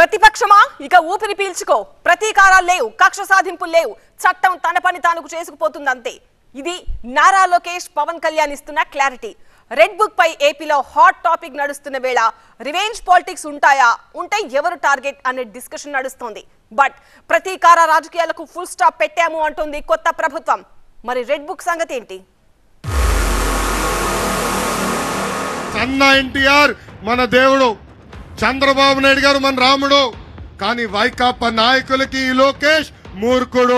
ప్రతిపక్షమా ఇక ఊపిరి పీల్చుకో ప్రతీకారాలు లేవు కక్ష సాధింపులు లేవు చట్టం తన పని తానుకు చేసుకుపోతుంది అంతే ఇది నారా లోకేష్ పవన్ కళ్యాణ్ ఇస్తున్న క్లారిటీ రెడ్ బుక్ పై ఏపీలో హాట్ టాపిక్ నడుస్తున్న వేళ రివెంజ్ పాలిటిక్స్ ఉంటాయా ఉంటే ఎవరు టార్గెట్ అనే డిస్కషన్ నడుస్తోంది బట్ ప్రతీకార రాజకీయాలకు ఫుల్ స్టాప్ పెట్టాము అంటుంది కొత్త ప్రభుత్వం మరి రెడ్ బుక్ సంగతి ఏంటి సన్న ఎన్టీఆర్ మన దేవుడు చంద్రబాబు నాయుడు గారు మన రాముడు కానీ వైకాపా నాయకులకి ఈ లోకేష్ మూర్ఖుడు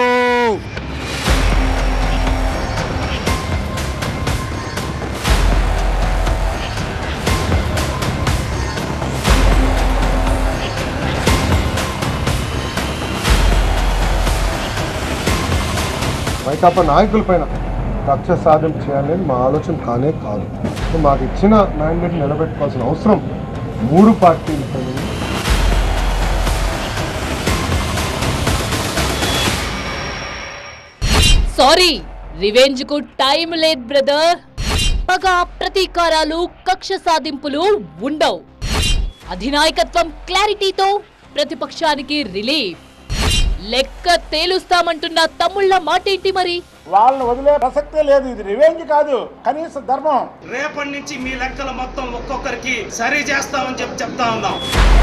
వైకాపా నాయకుల పైన కక్ష సాధింపు చేయాలనేది మా ఆలోచన కానే కాదు సో మాకు ఇచ్చిన మ్యాండేట్ నిలబెట్టుకోవాల్సిన అవసరం మూడు పార్టీల పైన ఉంది. సారీ రివెంజ్ కు టైం లేదు బ్రదర్ పగ ప్రతీకారాలు కక్ష సాధింపులు ఉండవు అధినాయకత్వం క్లారిటీతో ప్రతిపక్షానికి రిలీఫ్ లెక్క తేలుస్తామంటున్న తమ్ముళ్ళ మాటేంటి మరి వాళ్ళని వదిలే ప్రసక్తే లేదు ఇది రివెంజ్ కాదు కనీస ధర్మం రేపటి నుంచి మీ లెక్కలు మొత్తం ఒక్కొక్కరికి సరి చేస్తామని చెప్పి చెప్తా ఉన్నాం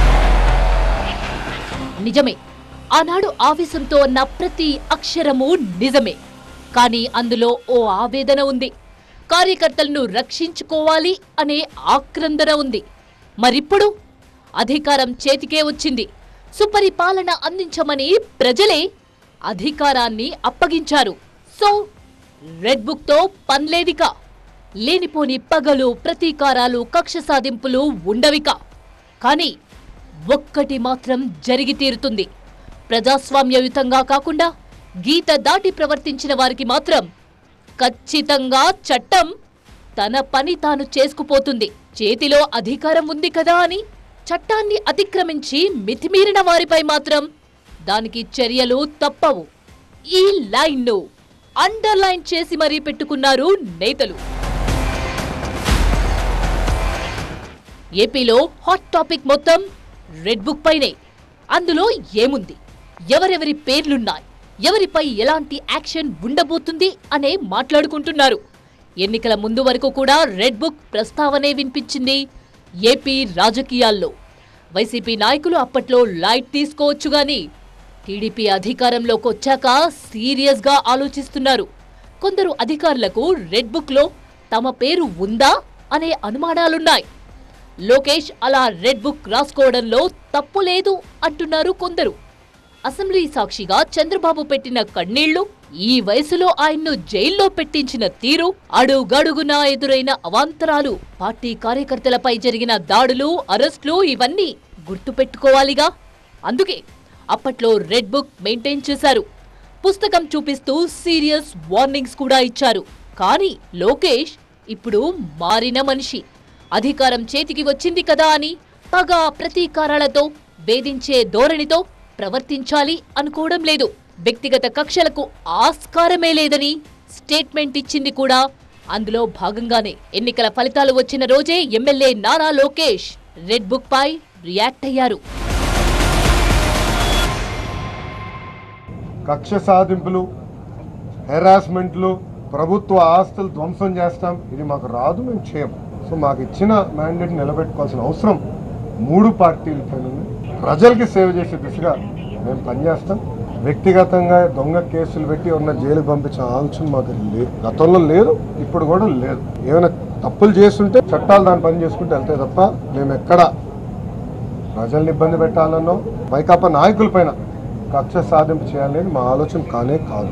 నిజమే ఆనాడు ఆవేశంతో అన్న ప్రతి అక్షరము నిజమే కానీ అందులో ఓ ఆవేదన ఉంది కార్యకర్తలను రక్షించుకోవాలి అనే ఆక్రందన ఉంది మరిప్పుడు అధికారం చేతికే వచ్చింది సుపరిపాలన అందించమని ప్రజలే అధికారాన్ని అప్పగించారు సో రెడ్ బుక్ తో పన్లేదిక లేనిపోని పగలు ప్రతీకారాలు కక్ష సాధింపులు ఉండవిక కానీ ఒక్కటి మాత్రం జరిగి తీరుతుంది ప్రజాస్వామ్యయుతంగా కాకుండా గీత దాటి ప్రవర్తించిన వారికి మాత్రం ఖచ్చితంగా చట్టం తన పని తాను చేసుకుపోతుంది చేతిలో అధికారం ఉంది కదా అని చట్టాన్ని అతిక్రమించి మితిమీరిన వారిపై మాత్రం దానికి చర్యలు తప్పవు ఈ లైన్ను అండర్లైన్ చేసి మరీ పెట్టుకున్నారు నేతలు ఏపీలో హాట్ టాపిక్ మొత్తం రెడ్ బుక్ పైనే అందులో ఏముంది ఎవరెవరి పేర్లున్నాయి ఎవరిపై ఎలాంటి యాక్షన్ ఉండబోతుంది అనే మాట్లాడుకుంటున్నారు ఎన్నికల ముందు వరకు కూడా రెడ్ బుక్ ప్రస్తావనే వినిపించింది ఏపీ రాజకీయాల్లో వైసీపీ నాయకులు అప్పట్లో లైట్ తీసుకోవచ్చు గాని టీడీపీ అధికారంలోకి వచ్చాక సీరియస్గా ఆలోచిస్తున్నారు కొందరు అధికారులకు రెడ్ బుక్లో తమ పేరు ఉందా అనే అనుమానాలున్నాయి లోకేష్ అలా రెడ్ బుక్ రాసుకోవడంలో తప్పు లేదు అంటున్నారు కొందరు అసెంబ్లీ సాక్షిగా చంద్రబాబు పెట్టిన కన్నీళ్లు ఈ వయసులో ఆయన్ను జైల్లో పెట్టించిన తీరు అడుగడుగునా ఎదురైన అవాంతరాలు పార్టీ కార్యకర్తలపై జరిగిన దాడులు అరెస్టులు ఇవన్నీ గుర్తుపెట్టుకోవాలిగా అందుకే అప్పట్లో రెడ్ బుక్ మెయింటైన్ చేశారు పుస్తకం చూపిస్తూ సీరియస్ వార్నింగ్స్ కూడా ఇచ్చారు కానీ లోకేష్ ఇప్పుడు మారిన మనిషి అధికారం చేతికి వచ్చింది కదా అని పగ ప్రతీకారాలతో వేధించే ధోరణితో ప్రవర్తించాలి అనుకోవడం లేదు వ్యక్తిగత కక్షలకు ఆస్కారమే లేదని స్టేట్మెంట్ ఇచ్చింది కూడా అందులో భాగంగానే ఎన్నికల ఫలితాలు వచ్చిన రోజే MLA Nara Lokesh red book పై రియాక్ట్ అయ్యారు కక్ష సాధింపులు హెరాస్మెంట్లు ప్రభుత్వ ఆస్తులు ధ్వంసం చేస్తాం ఇది మాకు రాదు మేము చేయం సో మాకు ఇచ్చిన మ్యాండేట్ నిలబెట్టుకోవాల్సిన అవసరం మూడు పార్టీల పైన ఉంది ప్రజలకి సేవ చేసే దిశగా మేము పనిచేస్తాం వ్యక్తిగతంగా దొంగ కేసులు పెట్టి ఉన్న జైలుకి పంపించిన ఆలోచన మాకు లేదు గతంలో లేదు ఇప్పుడు కూడా లేదు ఏమైనా తప్పులు చేస్తుంటే చట్టాలు దాని పని చేసుకుంటే వెళ్తాయి తప్ప మేము ఎక్కడ ప్రజల్ని ఇబ్బంది పెట్టాలనో వైకాపా నాయకుల పైన కక్ష సాధింపు చేయాలనేది మా ఆలోచన కానే కాదు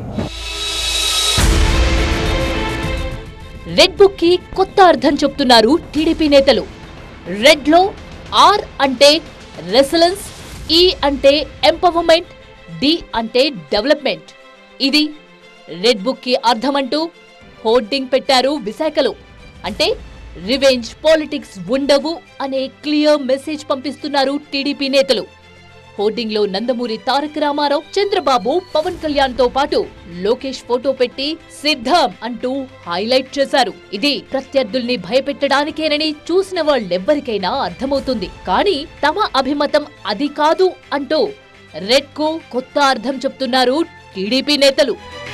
రెడ్ బుక్ కి కొత్త అర్థం చెప్తున్నారు టీడీపీ నేతలు రెడ్ లో ఆర్ అంటే రెసిలెన్స్ ఈ అంటే ఎంపవర్మెంట్ డి అంటే డెవలప్మెంట్ ఇది రెడ్ బుక్ కి అర్థమంటూ హోర్డింగ్ పెట్టారు విశాఖలో అంటే రివెంజ్ పాలిటిక్స్ ఉండవు అనే క్లియర్ మెసేజ్ పంపిస్తున్నారు టీడీపీ నేతలు హోర్డింగ్ లో నందమూరి తారక రామారావు చంద్రబాబు పవన్ కళ్యాణ్ తో పాటు లోకేష్ ఫోటో పెట్టి సిద్ధం అంటూ హైలైట్ చేశారు ఇది ప్రత్యర్థుల్ని భయపెట్టడానికేనని చూసిన వాళ్ళెవ్వరికైనా అర్థమవుతుంది కానీ తమ అభిమతం అది కాదు అంటూ రెడ్ కు కొత్త అర్థం చెప్తున్నారు టీడీపీ నేతలు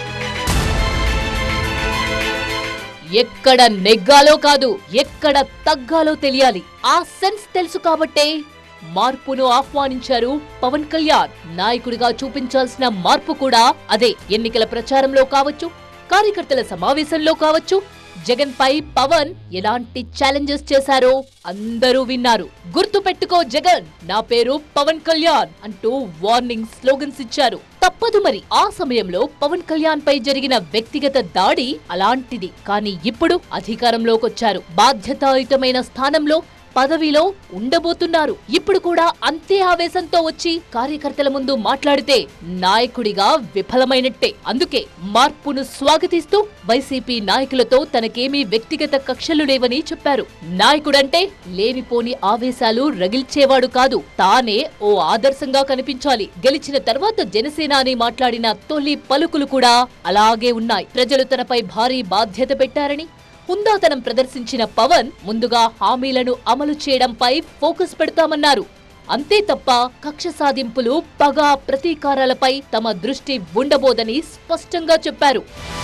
ఎక్కడ నెగ్గాలో కాదు ఎక్కడ తగ్గాలో తెలియాలి ఆ సెన్స్ తెలుసు కాబట్టే మార్పును ఆహ్వానించారు పవన్ కళ్యాణ్ నాయకుడిగా చూపించాల్సిన మార్పు కూడా అదే ఎన్నికల ప్రచారంలో కావచ్చు కార్యకర్తల సమావేశంలో కావచ్చు జగన్ పై పవన్ ఎలాంటి ఛాలెంజెస్ చేశారో అందరూ విన్నారు గుర్తు పెట్టుకో జగన్ నా పేరు పవన్ కళ్యాణ్ అంటూ వార్నింగ్ స్లోగన్స్ ఇచ్చారు తప్పదు మరి ఆ సమయంలో పవన్ కళ్యాణ్ పై జరిగిన వ్యక్తిగత దాడి అలాంటిది కానీ ఇప్పుడు అధికారంలోకొచ్చారు బాధ్యతాయుతమైన స్థానంలో పదవిలో ఉండబోతున్నారు ఇప్పుడు కూడా అంతే ఆవేశంతో వచ్చి కార్యకర్తల ముందు మాట్లాడితే నాయకుడిగా విఫలమైనట్టే అందుకే మార్పును స్వాగతిస్తూ వైసీపీ నాయకులతో తనకేమీ వ్యక్తిగత కక్షలు లేవని చెప్పారు నాయకుడంటే లేనిపోని ఆవేశాలు రగిల్చేవాడు కాదు తానే ఓ ఆదర్శంగా కనిపించాలి గెలిచిన తర్వాత జనసేన అని మాట్లాడిన తొలి పలుకులు కూడా అలాగే ఉన్నాయి ప్రజలు తనపై భారీ బాధ్యత పెట్టారని హుందాతనం ప్రదర్శించిన పవన్ ముందుగా హామీలను అమలు చేయడంపై ఫోకస్ పెడతామన్నారు అంతే తప్ప కక్ష సాధింపులు పగ ప్రతీకారాలపై తమ దృష్టి ఉండబోదని స్పష్టంగా చెప్పారు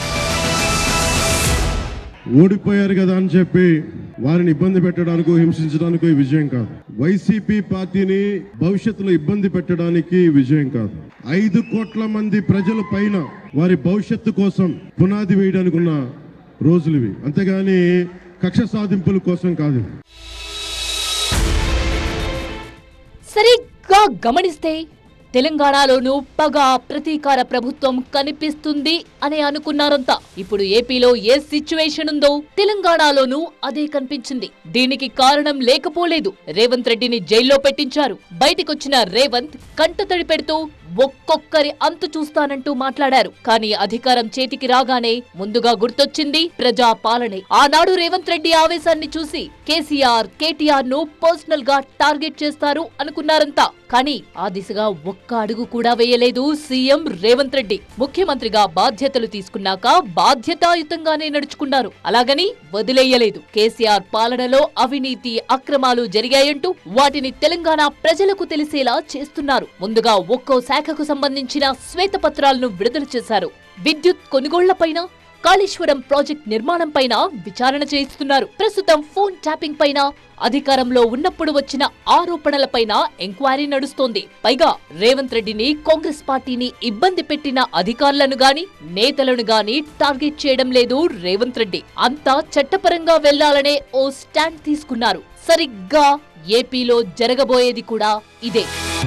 ఓడిపోయారు కదా అని చెప్పి వారిని ఇబ్బంది పెట్టడానికి హింసించడానికి ఈ విజయం కాదు వైసీపీ పార్టీని భవిష్యత్తులో ఇబ్బంది పెట్టడానికి ఈ విజయం కాదు ఐదు కోట్ల మంది ప్రజల పైన వారి భవిష్యత్తు కోసం పునాది వేయడానికి ఉన్న రోజులు ఇవి అంతేగాని కక్ష సాధింపుల కోసం కాదు సరిగ్గా గమనిస్తే తెలంగాణలోనూ పగ ప్రతీకార ప్రభుత్వం కనిపిస్తుంది అని అనుకున్నారంతా ఇప్పుడు ఏపీలో ఏ సిచ్యువేషన్ ఉందో తెలంగాణలోనూ అదే కనిపించింది దీనికి కారణం లేకపోలేదు రేవంత్ రెడ్డిని జైల్లో పెట్టించారు బయటికొచ్చిన రేవంత్ కంటతడి పెడుతూ ఒక్కొక్కరి అంతు చూస్తానంటూ మాట్లాడారు కానీ అధికారం చేతికి రాగానే ముందుగా గుర్తొచ్చింది ప్రజా పాలనే ఆనాడు రేవంత్ రెడ్డి ఆవేశాన్ని చూసి కేసీఆర్ కేటీఆర్ ను పర్సనల్ గా టార్గెట్ చేస్తారు అనుకున్నారంతా కానీ ఆ దిశగా ఒక్క అడుగు కూడా వేయలేదు సీఎం రేవంత్ రెడ్డి ముఖ్యమంత్రిగా బాధ్యతలు తీసుకున్నాక బాధ్యతాయుతంగానే నడుచుకున్నారు అలాగని వదిలేయలేదు కేసీఆర్ పాలనలో అవినీతి అక్రమాలు జరిగాయంటూ వాటిని తెలంగాణ ప్రజలకు తెలిసేలా చేస్తున్నారు ముందుగా ఒక్కో శాఖకు సంబంధించిన శ్వేతపత్రాలను విడుదల చేశారు విద్యుత్ కొనుగోళ్లపైన కాళేశ్వరం ప్రాజెక్ట్ నిర్మాణం పైన విచారణ చేయిస్తున్నారు ప్రస్తుతం ఫోన్ ట్యాపింగ్ పైన అధికారంలో ఉన్నప్పుడు వచ్చిన ఆరోపణలపైన ఎంక్వైరీ నడుస్తోంది పైగా రేవంత్ రెడ్డిని కాంగ్రెస్ పార్టీని ఇబ్బంది పెట్టిన అధికారులను గాని నేతలను గాని టార్గెట్ చేయడం లేదు రేవంత్ రెడ్డి అంతా చట్టపరంగా వెళ్లాలనే ఓ స్టాండ్ తీసుకున్నారు సరిగ్గా ఏపీలో జరగబోయేది కూడా ఇదే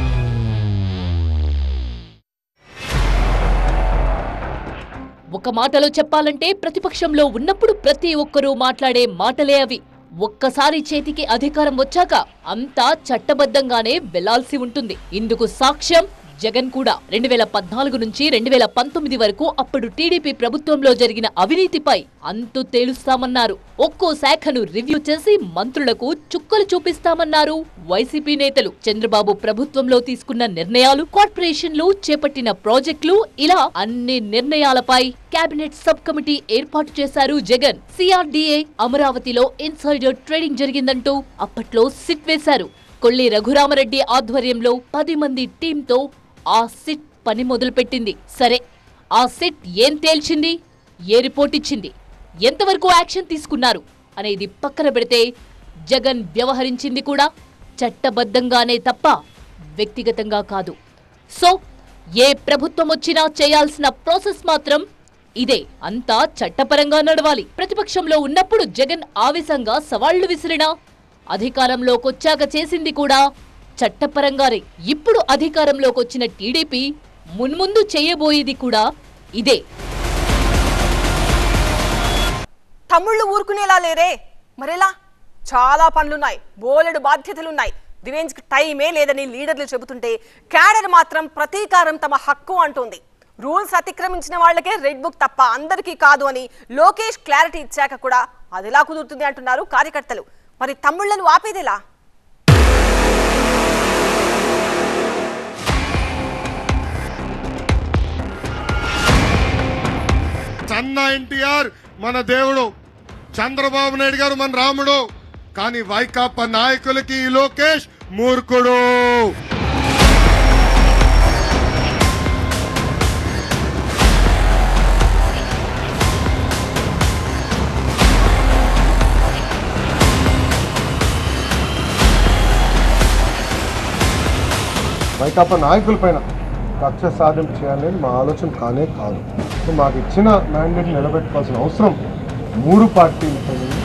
ఒక మాటలో చెప్పాలంటే ప్రతిపక్షంలో ఉన్నప్పుడు ప్రతి ఒక్కరూ మాట్లాడే మాటలే అవి ఒక్కసారి చేతికి అధికారం వచ్చాక అంతా చట్టబద్ధంగానే వెళ్లాల్సి ఉంటుంది ఇందుకు సాక్ష్యం జగన్ కూడా రెండు వేల పద్నాలుగు నుంచి రెండు వేల పంతొమ్మిది వరకు అప్పుడు టీడీపీ ప్రభుత్వంలో జరిగిన అవినీతిపై అంతు తేలుస్తామన్నారు ఒక్కో శాఖను రివ్యూ చేసి మంత్రులకు చుక్కలు చూపిస్తామన్నారు వైసీపీ నేతలు చంద్రబాబు ప్రభుత్వంలో తీసుకున్న నిర్ణయాలు కార్పొరేషన్లు చేపట్టిన ప్రాజెక్టులు ఇలా అన్ని నిర్ణయాలపై కేబినెట్ సబ్ కమిటీ ఏర్పాటు చేశారు జగన్ సిఆర్డీఏ అమరావతిలో ఇన్సైడర్ ట్రేడింగ్ జరిగిందంటూ అప్పట్లో సిట్ వేశారు కొల్లి రఘురామరెడ్డి ఆధ్వర్యంలో పది మంది టీంతో ఆ సిట్ పని మొదలుపెట్టింది సరే ఆ సిట్ ఏం తేల్చింది ఏ రిపోర్ట్ ఇచ్చింది ఎంతవరకు యాక్షన్ తీసుకున్నారు అనేది పక్కన పెడితే జగన్ వ్యవహరించింది కూడా చట్టబద్ధంగానే తప్ప వ్యక్తిగతంగా కాదు సో ఏ ప్రభుత్వం వచ్చినా చేయాల్సిన ప్రాసెస్ మాత్రం ఇదే అంతా చట్టపరంగా నడవాలి ప్రతిపక్షంలో ఉన్నప్పుడు జగన్ ఆవేశంగా సవాళ్లు విసిరినా అధికారంలోకొచ్చాక చేసింది కూడా చట్టపరంగానే ఇప్పుడు అధికారంలోకొచ్చిన టీడీపీ మున్ముందు చేయబోయేది కూడా ఇదే తమ్ముళ్ళు ఊరుకునేలా లేరే మరెలా చాలా పనులున్నాయి బోలెడు బాధ్యతలున్నాయి రివెంజ్కి టైమే లేదని లీడర్లు చెబుతుంటే క్యాడర్ మాత్రం ప్రతీకారం తమ హక్కు అంటోంది రూల్స్ అతిక్రమించిన వాళ్ళకే రెడ్ బుక్ తప్ప అందరికీ కాదు అని లోకేష్ క్లారిటీ ఇచ్చాక కూడా అదిలా కుదురుతుంది అంటున్నారు కార్యకర్తలు మరి తమ్ముళ్లను ఆపేదేలా అన్న ఎన్టీఆర్ మన దేవుడు చంద్రబాబు నాయుడు గారు మన రాముడు కానీ వైకాపా నాయకులకి ఈ లోకేష్ మూర్ఖుడు వైకాపా నాయకుల పైన కక్ష సాధింపు చేయాలని మా ఆలోచన కానే కాదు సో మాకు ఇచ్చిన మ్యాండేట్ నిలబెట్టుకోవాల్సిన అవసరం మూడు పార్టీలపై ఉంది.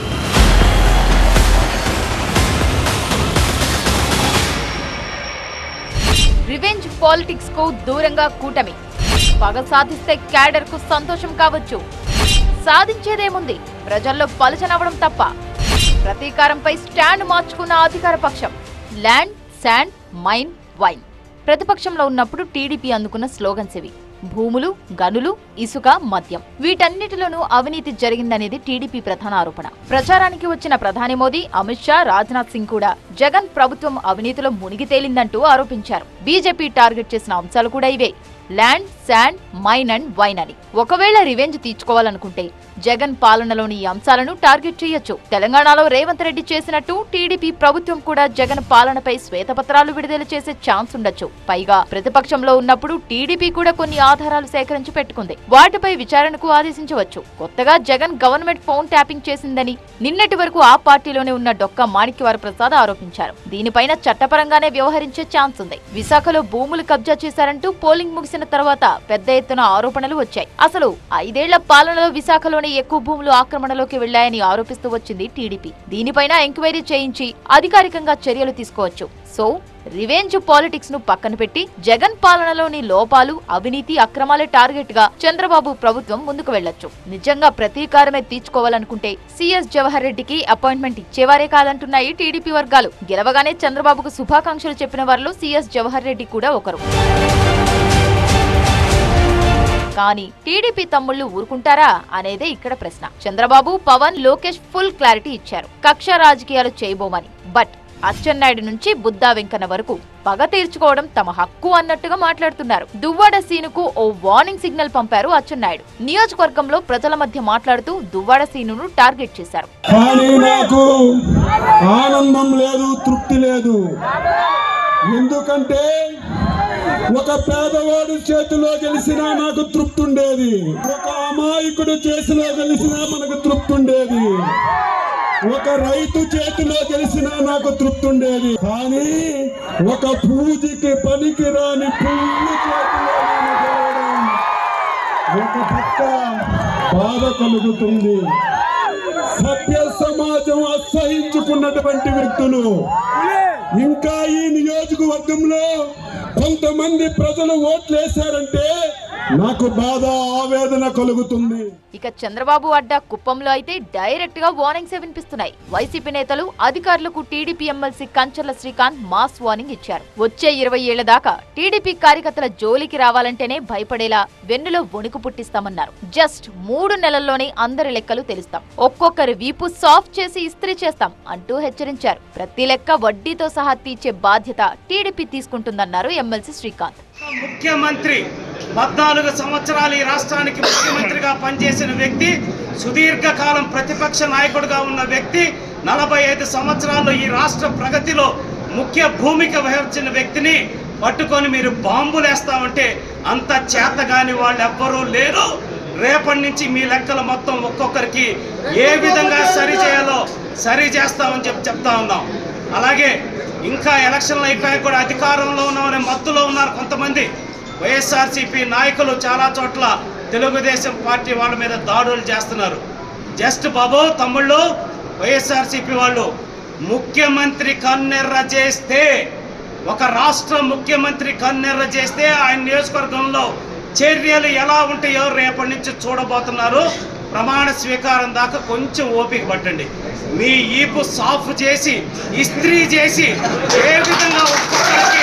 రివెంజ్ పాలిటిక్స్ కు దూరంగా కూటమి పగ సాధిస్తే క్యాడర్ కు సంతోషం కావచ్చు సాధించేదేముంది ప్రజల్లో పలచనవ్వడం తప్ప ప్రతీకారంపై స్టాండ్ మార్చుకున్న అధికార పక్షం ల్యాండ్ శాండ్ మైన్ వైన్ ప్రతిపక్షంలో ఉన్నప్పుడు టీడీపీ అందుకున్న స్లోగన్స్ ఇవి భూములు గనులు ఇసుక మద్యం వీటన్నిటిలోనూ అవినీతి జరిగిందనేది టీడీపీ ప్రధాన ఆరోపణ ప్రచారానికి వచ్చిన ప్రధాని మోదీ అమిత్ షా రాజ్నాథ్ సింగ్ కూడా జగన్ ప్రభుత్వం అవినీతిలో మునిగి తేలిందంటూ ఆరోపించారు బీజేపీ టార్గెట్ చేసిన అంశాలు కూడా ఇవే land sand mine and wine అని ఒకవేళ రివెంజ్ తీర్చుకోవాలనుకుంటే జగన్ పాలనలోని ఈ అంశాలను టార్గెట్ చేయొచ్చు తెలంగాణలో రేవంత్ రెడ్డి చేసినట్టు టీడీపీ ప్రభుత్వం కూడా జగన్ పాలనపై శ్వేతపత్రాలు విడుదల చేసే ఛాన్స్ ఉండొచ్చు పైగా ప్రతిపక్షంలో ఉన్నప్పుడు టీడీపీ కూడా కొన్ని ఆధారాలు సేకరించి పెట్టుకుంది వాటిపై విచారణకు ఆదేశించవచ్చు కొత్తగా జగన్ గవర్నమెంట్ ఫోన్ ట్యాపింగ్ చేసిందని నిన్నటి వరకు ఆ పార్టీలోనే ఉన్న డొక్క మాణిక్యవర ప్రసాద్ ఆరోపించారు దీనిపైన చట్టపరంగానే వ్యవహరించే ఛాన్స్ ఉంది విశాఖలో భూములు కబ్జా చేశారంటూ పోలింగ్ ముగిసిన తర్వాత పెద్ద ఎత్తున ఆరోపణలు వచ్చాయి అసలు ఐదేళ్ల పాలనలో విశాఖలోనే ఎక్కువ భూములు ఆక్రమణలోకి వెళ్లాయని ఆరోపిస్తూ వచ్చింది టీడీపీ దీనిపైన ఎంక్వైరీ చేయించి అధికారికంగా చర్యలు తీసుకోవచ్చు సో రివెంజ్ పాలిటిక్స్ ను పక్కన పెట్టి జగన్ పాలనలోని లోపాలు అవినీతి అక్రమాలే టార్గెట్ గా చంద్రబాబు ప్రభుత్వం ముందుకు వెళ్లొచ్చు నిజంగా ప్రతీకారమే తీర్చుకోవాలనుకుంటే సీఎస్ జవహర్ రెడ్డికి అపాయింట్మెంట్ ఇచ్చేవారే కాదంటున్నాయి టీడీపీ వర్గాలు గెలవగానే చంద్రబాబుకు శుభాకాంక్షలు చెప్పిన వారిలో సీఎస్ జవహర్ రెడ్డి కూడా ఒకరు కానీ టీడీపీ తమ్ముళ్లు ఊరుకుంటారా అనేదే ఇక్కడ ప్రశ్న చంద్రబాబు పవన్ లోకేష్ ఫుల్ క్లారిటీ ఇచ్చారు కక్ష రాజకీయాలు చేయబోమని బట్ అచ్చెన్నాయుడు నుంచి బుద్దా వెంకన్న వరకు పగ తీర్చుకోవడం తమ హక్కు అన్నట్టుగా మాట్లాడుతున్నారు దువ్వాడ సీనుకు ఓ వార్నింగ్ సిగ్నల్ పంపారు అచ్చెన్నాయుడు నియోజకవర్గంలో ప్రజల మధ్య మాట్లాడుతూ దువ్వాడ సీనును టార్గెట్ చేశారు కానీ నాకు ఆనందం లేదు తృప్తి లేదు ఎందుకంటే ఒక పేదవాడు చేతిలో గెలిచినా నాకు తృప్తి ఉండేది ఒక అమాయకుడు చేతిలో గెలిచినా మనకు తృప్తి ఉండేది ఒక రైతు చేతిలో గెలిచినా నాకు తృప్తి ఉండేది కానీ ఒక పూజకి పనికి రాని పువ్వు చేతిలో నేను గెలవడం ఒక పక్క బాధ కలుగుతుంది సభ్య సమాజం అసహించుకున్నటువంటి వ్యక్తులు ఇంకా ఈ నియోజకవర్గంలో కొంతమంది ప్రజలు ఓట్లేశారంటే నాకు బాధ ఆవేదన కలుగుతుంది ఇక చంద్రబాబు అడ్డా కుప్పంలో అయితే డైరెక్ట్ గా వార్నింగ్స్ వినిపిస్తున్నాయి వైసీపీ నేతలు అధికారులకు TDP MLC Kancharla Srikanth mass warning ఇచ్చారు వచ్చే ఇరవై ఏళ్ల దాకా టీడీపీ కార్యకర్తల జోలికి రావాలంటేనే భయపడేలా వెన్నులో వణుకు పుట్టిస్తామన్నారు జస్ట్ మూడు నెలల్లోనే అందరి లెక్కలు తెలుస్తాం ఒక్కొక్కరి వీపు సాఫ్ట్ చేసి ఇస్త్రీ చేస్తాం అంటూ హెచ్చరించారు ప్రతి లెక్క వడ్డీతో సహా తీర్చే బాధ్యత టీడీపీ తీసుకుంటుందన్నారు ఎమ్మెల్సీ శ్రీకాంత్ ముఖ్యమంత్రి పద్నాలుగు సంవత్సరాలు ఈ రాష్ట్రానికి ముఖ్యమంత్రిగా పనిచేసిన వ్యక్తి సుదీర్ఘకాలం ప్రతిపక్ష నాయకుడిగా ఉన్న వ్యక్తి నలభై ఐదు సంవత్సరాల్లో ఈ రాష్ట్ర ప్రగతిలో ముఖ్య భూమిక వహించిన వ్యక్తిని పట్టుకొని మీరు బాంబులు వేస్తామంటే అంత చేతగాని వాళ్ళు ఎవ్వరూ లేరు రేపటి నుంచి మీ లెక్కలు మొత్తం ఒక్కొక్కరికి ఏ విధంగా సరి చేయాలో సరి చేస్తామని చెప్పి చెప్తా ఉన్నాం అలాగే ఇంకా ఎలక్షన్లు అయిపోయాక కూడా అధికారంలో ఉన్నామనే మత్తులో ఉన్నారు కొంతమంది వైఎస్ఆర్సీపీ నాయకులు చాలా చోట్ల తెలుగుదేశం పార్టీ వాళ్ళ మీద దాడులు చేస్తున్నారు జస్ట్ బాబు తమ్ముళ్ళు వైఎస్ఆర్సీపీ వాళ్ళు ముఖ్యమంత్రి కన్నెర్ర చేస్తే ఒక రాష్ట్ర ముఖ్యమంత్రి కన్నెర్ర చేస్తే ఆయన నియోజకవర్గంలో చర్యలు ఎలా ఉంటాయో రేపటి నుంచి చూడబోతున్నారు ప్రమాణ స్వీకారం దాకా కొంచెం ఓపిక పట్టండి మీ ఈపు సాఫ్ చేసి ఇస్త్రీ చేసి ఏ విధంగా ఒక్కొక్కరికి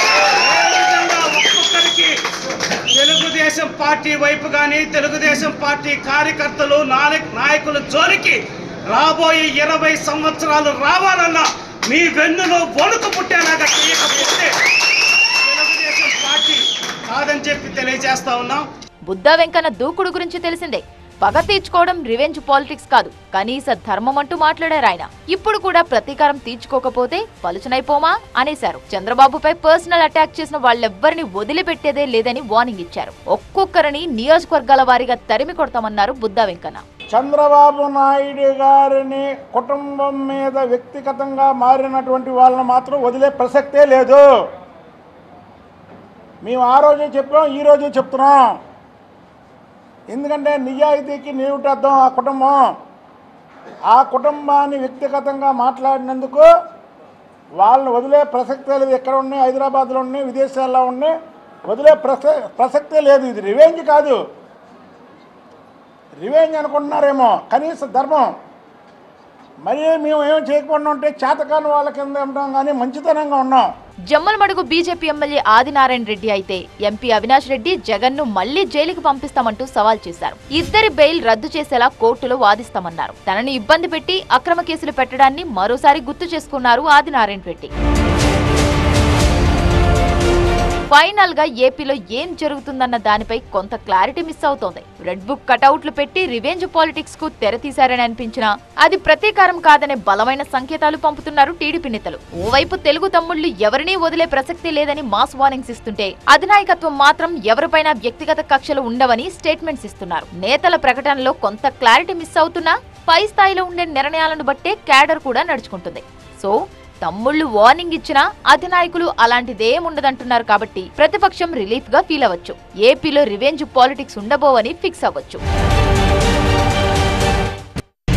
ఏ విధంగా ఒక్కొక్కరికి తెలుగుదేశం పార్టీ వైపు కానీ తెలుగుదేశం పార్టీ కార్యకర్తలు నాయక్ నాయకుల జోలికి రాబోయే ఇరవై సంవత్సరాలు రావాలన్నా మీ వెన్నులో వణుకు పుట్టేలాగా చేయకపోతే తెలుగుదేశం పార్టీ కాదని చెప్పి తెలియజేస్తా ఉన్నాం బుద్ధా వెంకన్న దూకుడు గురించి తెలిసిందే పగ తీర్చుకోవడం రివెంజ్ పాలిటిక్స్ కాదు కనీస ధర్మం అంటూ మాట్లాడారు ఆయన ఇప్పుడు కూడా ప్రతీకారం తీర్చుకోకపోతే పలుచనైపోమా అనేశారు చంద్రబాబుపై పర్సనల్ అటాక్ చేసిన వాళ్ళెవ్వరిని వదిలిపెట్టేదే లేదని వార్నింగ్ ఇచ్చారు ఒక్కొక్కరిని నియోజకవర్గాల వారీగా తరిమి కొడతామన్నారు బుద్ధా వెంకన్న చంద్రబాబు నాయుడు గారిని కుటుంబం మీద వ్యక్తిగతంగా మారినటువంటి వాళ్ళని మాత్రం వదిలే ప్రసక్తే లేదు మేము ఆ రోజే చెప్పాం ఈ రోజే చెప్తున్నాం ఎందుకంటే నిజాయితీకి నీవుటద్దాం ఆ కుటుంబం ఆ కుటుంబాన్ని వ్యక్తిగతంగా మాట్లాడినందుకు వాళ్ళని వదిలే ప్రసక్తే లేదు ఎక్కడ ఉన్నాయి హైదరాబాద్లో ఉన్నాయి విదేశాల్లో ఉన్నాయి వదిలే ప్రస ప్రసక్తే లేదు ఇది రివెంజ్ కాదు రివెంజ్ అనుకుంటున్నారేమో కనీస ధర్మం మరి మేము ఏం చేయకుండా ఉంటే చేతకాని వాళ్ళ కింద ఉంటాం కానీ మంచితనంగా ఉన్నాం జమ్మలమడుగు బీజేపీ ఎమ్మెల్యే ఆదినారాయణ రెడ్డి అయితే ఎంపీ అవినాష్ రెడ్డి జగన్ ను మళ్లీ జైలుకి పంపిస్తామంటూ సవాల్ చేశారు ఇద్దరి బెయిల్ రద్దు చేసేలా కోర్టులో వాదిస్తామన్నారు తనని ఇబ్బంది పెట్టి అక్రమ కేసులు పెట్టడాన్ని మరోసారి గుర్తు చేసుకున్నారు ఆదినారాయణ రెడ్డి ఫైనల్ గా ఏపీలో ఏం జరుగుతుందన్న దానిపై కొంత క్లారిటీ మిస్ అవుతోంది రెడ్ బుక్ కటౌట్లు పెట్టి రివెంజ్ పాలిటిక్స్ కు తెరతీశారని అనిపించినా అది ప్రతీకారం కాదనే బలమైన సంకేతాలు పంపుతున్నారు టీడీపీ నేతలు ఓవైపు తెలుగు తమ్ముళ్లు ఎవరినీ వదిలే ప్రసక్తి లేదని మాస్ వార్నింగ్స్ ఇస్తుంటే అధినాయకత్వం మాత్రం ఎవరిపైనా వ్యక్తిగత కక్షలు ఉండవని స్టేట్మెంట్స్ ఇస్తున్నారు నేతల ప్రకటనలో కొంత క్లారిటీ మిస్ అవుతున్నా పై స్థాయిలో ఉండే నిర్ణయాలను బట్టే క్యాడర్ కూడా నడుచుకుంటుంది సో తమ్ముళ్లు వార్నింగ్ ఇచ్చినా అధినాయకులు అలాంటిదేముండదంటున్నారు కాబట్టి ప్రతిపక్షం రిలీఫ్ గా ఫీల్ అవ్వచ్చు ఏపీలో రివెంజ్ పాలిటిక్స్ ఉండబోవని ఫిక్స్ అవ్వచ్చు